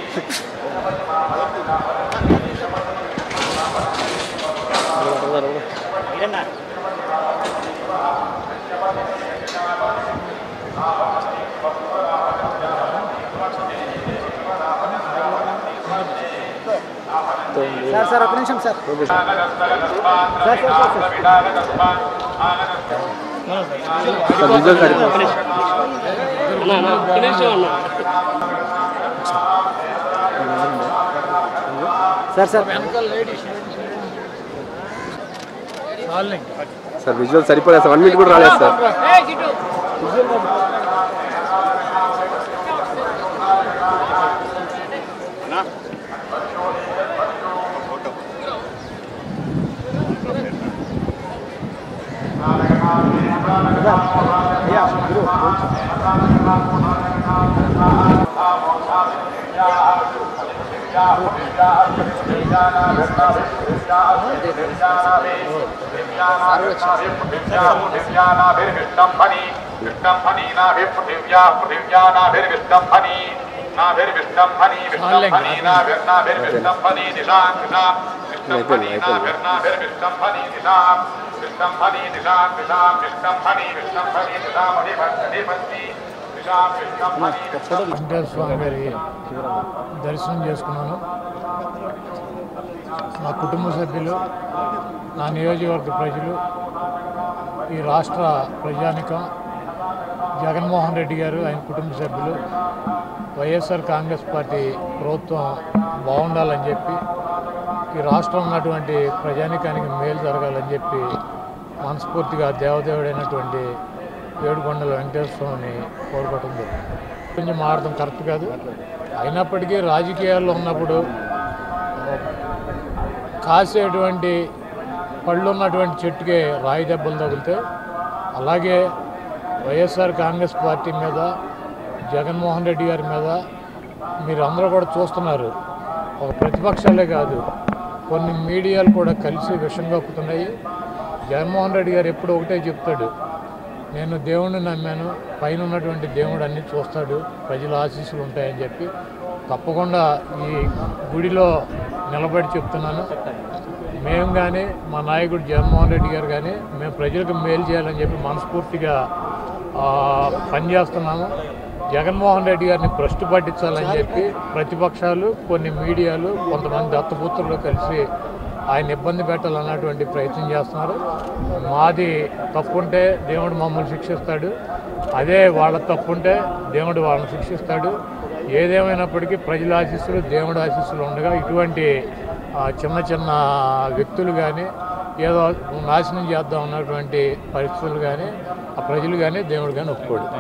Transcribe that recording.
sir sir ఒక నిమిషం sir sir sir sir sir sir sir sir visual సరిపోలేదు sir one minute కూడా రాలేదు సార్ విష్ణంఫని విష్ణంఫని నాభిపృథివ్యా పృథివ్యా నాభిర్విష్ణంఫని నాభిర్విష్ణంఫని విష్ణంఫని నాభిర్నాభిర్విష్ణంఫని దిశాం దిశాం విష్ణంఫని నాభిర్నాభిర్విష్ణంఫని దిశాం విష్ణంఫని దిశాం దిశాం విష్ణంఫని విష్ణంఫని దిశాం అధిపతి దిశాం విష్ణంఫని వెంకటేశ్వర స్వామి గారి దర్శనం చేసుకున్నాను నా కుటుంబ సభ్యులు నా నియోజకవర్గ ప్రజలు ఈ రాష్ట్ర ప్రజానికం జగన్మోహన్ రెడ్డి గారు ఆయన కుటుంబ సభ్యులు వైఎస్ఆర్ కాంగ్రెస్ పార్టీ ప్రభుత్వం బాగుండాలని చెప్పి ఈ రాష్ట్రం ఉన్నటువంటి ప్రజానికానికి మేలు జరగాలని చెప్పి మనస్ఫూర్తిగా దేవదేవుడైనటువంటి ఏడుకొండల వెంకటేశ్వర స్వామిని కోరుకోవటం జరిగింది కొంచెం మారడం కరెక్ట్ కాదు అయినప్పటికీ రాజకీయాల్లో ఉన్నప్పుడు కాసేటువంటి పళ్ళు ఉన్నటువంటి చెట్టుకే రాయి దెబ్బలు తగిలితే అలాగే వైఎస్ఆర్ కాంగ్రెస్ పార్టీ మీద జగన్మోహన్ రెడ్డి గారి మీద మీరు అందరూ కూడా చూస్తున్నారు ఒక ప్రతిపక్షాలే కాదు కొన్ని మీడియాలు కూడా కలిసి విషం కప్పుతున్నాయి జగన్మోహన్ రెడ్డి గారు ఎప్పుడు ఒకటే చెప్తాడు నేను దేవుణ్ణి నమ్మాను పైన ఉన్నటువంటి దేవుడు అన్ని చూస్తాడు ప్రజల ఆశీస్సులు ఉంటాయని చెప్పి తప్పకుండా ఈ గుడిలో నిలబడి చెప్తున్నాను మేము కానీ మా నాయకుడు జగన్మోహన్ రెడ్డి గారు కానీ మేము ప్రజలకు మేలు చేయాలని చెప్పి మనస్ఫూర్తిగా ఆ, పనిచేస్తున్నాము జగన్మోహన్ రెడ్డి గారిని భ్రష్టు పట్టించాలని చెప్పి ప్రతిపక్షాలు కొన్ని మీడియాలు కొంతమంది దత్తపుత్రులు కలిసి ఆయన ఇబ్బంది పెట్టాలన్నటువంటి ప్రయత్నం చేస్తున్నారు మాది తప్పుంటే దేవుడు మమ్మల్ని శిక్షిస్తాడు అదే వాళ్ళ తప్పుంటే దేవుడు వాళ్ళని శిక్షిస్తాడు ఏదేమైనప్పటికీ ప్రజల ఆశీస్సులు దేవుడి ఆశీస్సులు ఉండగా ఇటువంటి ఆ, చిన్న చిన్న వ్యక్తులు కానీ ఏదో నాశనం చేద్దాం అన్నటువంటి పరిస్థితులు కానీ ఆ ప్రజలు కానీ దేవుడు కానీ ఒప్పుకోడు